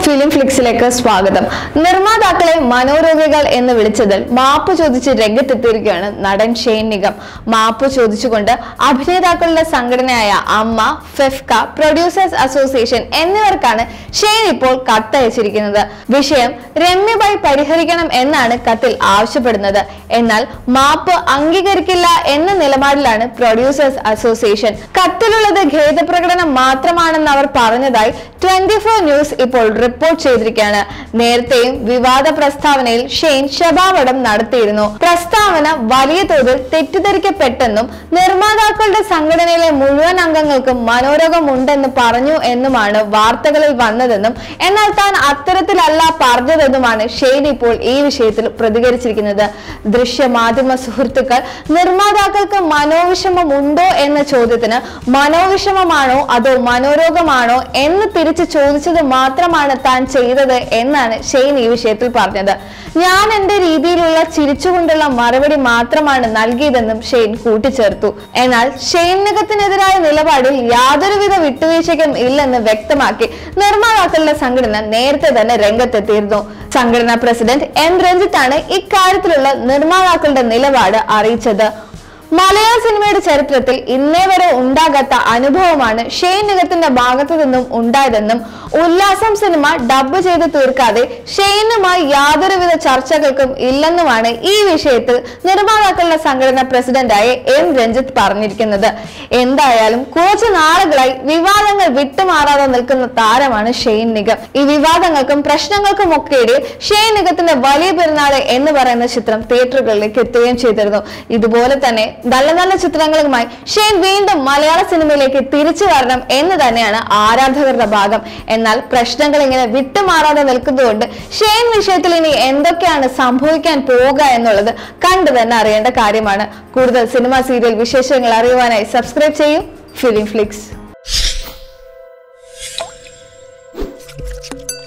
film ഫ്ലിക്സിലേക്ക് സ്വാഗതം നിർമ്മാതാക്കളെ മനോരോഗികൾ എന്ന് വിളിച്ചതിൽ മാപ്പ് ചോദിച്ച് രംഗത്തെത്തിയിരിക്കുകയാണ് നടൻ ഷെയ്ൻ നിഗം മാപ്പ് ചോദിച്ചുകൊണ്ട് അഭിനേതാക്കളുടെ സംഘടനയായ അമ്മ ഫെഫ്ക പ്രൊഡ്യൂസേഴ്സ് അസോസിയേഷൻ എന്നിവർക്കാണ് ഷെയ്ൻ ഇപ്പോൾ കത്തയച്ചിരിക്കുന്നത് വിഷയം രമ്യമായി പരിഹരിക്കണം എന്നാണ് കത്തിൽ ആവശ്യപ്പെടുന്നത് എന്നാൽ മാപ്പ് അംഗീകരിക്കില്ല എന്ന നിലപാടിലാണ് പ്രൊഡ്യൂസേഴ്സ് അസോസിയേഷൻ കത്തിലുള്ളത് ഖേദപ്രകടനം മാത്രമാണെന്ന് അവർ പറഞ്ഞതായി ട്വന്റി ഫോർ ന്യൂസ് ഇപ്പോൾ റിപ്പോർട്ട് ചെയ്തിരിക്കുകയാണ് നേരത്തെയും വിവാദ പ്രസ്താവനയിൽ ഷെയ്ൻ ശബാവടം നടത്തിയിരുന്നു പ്രസ്താവന വലിയ തോതിൽ തെറ്റിദ്ധരിക്കപ്പെട്ടെന്നും നിർമ്മാതാക്കളുടെ സംഘടനയിലെ മുഴുവൻ അംഗങ്ങൾക്കും മനോരോഗം ഉണ്ടെന്ന് പറഞ്ഞു എന്നുമാണ് വാർത്തകളിൽ വന്നതെന്നും എന്നാൽ താൻ അത്തരത്തിലല്ല പറഞ്ഞതെന്നുമാണ് ഷെയ്ൻ ഇപ്പോൾ ഈ വിഷയത്തിൽ പ്രതികരിച്ചിരിക്കുന്നത് ദൃശ്യമാധ്യമ സുഹൃത്തുക്കൾ നിർമ്മാതാക്കൾക്ക് മനോവിഷമം ഉണ്ടോ എന്ന ചോദ്യത്തിന് മനോവിഷമമാണോ അതോ മനോരോഗമാണോ എന്ന് തിരിച്ച് ചോദിച്ചത് മാത്രമാണ് താൻ ചെയ്തത് എന്നാണ് ഷെയ്ൻ ഈ വിഷയത്തിൽ പറഞ്ഞത് ഞാൻ എന്റെ രീതിയിലുള്ള ചിരിച്ചുകൊണ്ടുള്ള മറുപടി മാത്രമാണ് നൽകിയതെന്നും ഷെയ്ൻ കൂട്ടിച്ചേർത്തു എന്നാൽ ഷെയ്ൻ നിഗത്തിനെതിരായ നിലപാടിൽ യാതൊരുവിധ വിട്ടുവീഴ്ചയ്ക്കും ഇല്ലെന്ന് വ്യക്തമാക്കി നിർമ്മാതാക്കളുടെ സംഘടന നേരത്തെ തന്നെ രംഗത്തെത്തിയിരുന്നു സംഘടനാ പ്രസിഡന്റ് എം രഞ്ജിത്താണ് ഇക്കാര്യത്തിലുള്ള നിർമ്മാതാക്കളുടെ നിലപാട് അറിയിച്ചത് മലയാള സിനിമയുടെ ചരിത്രത്തിൽ ഇന്നേ വരെ ഉണ്ടാകാത്ത അനുഭവമാണ് ഷെയ്ൻ നിഗത്തിന്റെ ഭാഗത്തു നിന്നും ഉണ്ടായതെന്നും ഉല്ലാസം സിനിമ ഡബ് ചെയ്ത് തീർക്കാതെ ഷെയ്നുമായി യാതൊരുവിധ ചർച്ചകൾക്കും ഇല്ലെന്നുമാണ് ഈ വിഷയത്തിൽ നിർമ്മാതാക്കളുടെ സംഘടന പ്രസിഡന്റായ എം രഞ്ജിത്ത് പറഞ്ഞിരിക്കുന്നത് എന്തായാലും കുറച്ചു നാളുകളായി വിവാദങ്ങൾ വിട്ടുമാറാതെ നിൽക്കുന്ന താരമാണ് ഷെയ്ൻ നിഗം ഈ വിവാദങ്ങൾക്കും പ്രശ്നങ്ങൾക്കും ഒക്കെ ഇടയിൽ ഷെയ്ൻ നിഗത്തിന്റെ വലിയ പെരുന്നാള് എന്ന് പറയുന്ന ചിത്രം തിയേറ്ററുകളിലേക്ക് എത്തുകയും ചെയ്തിരുന്നു ഇതുപോലെ തന്നെ നല്ല നല്ല ചിത്രങ്ങളുമായി ഷെയ്ൻ വീണ്ടും മലയാള സിനിമയിലേക്ക് തിരിച്ചു വരണം എന്ന് തന്നെയാണ് ആരാധകരുടെ ഭാഗം എന്നാൽ പ്രശ്നങ്ങൾ ഇങ്ങനെ വിട്ടുമാറാതെ നിൽക്കുന്നതുകൊണ്ട് ഷെയ്ൻ വിഷയത്തിൽ ഇനി എന്തൊക്കെയാണ് സംഭവിക്കാൻ പോവുക എന്നുള്ളത് കണ്ടു തന്നെ അറിയേണ്ട കാര്യമാണ് കൂടുതൽ സിനിമ സീരിയൽ വിശേഷങ്ങൾ അറിയുവാനായി സബ്സ്ക്രൈബ് ചെയ്യൂ ഫിലിം ഫ്ലിക്സ്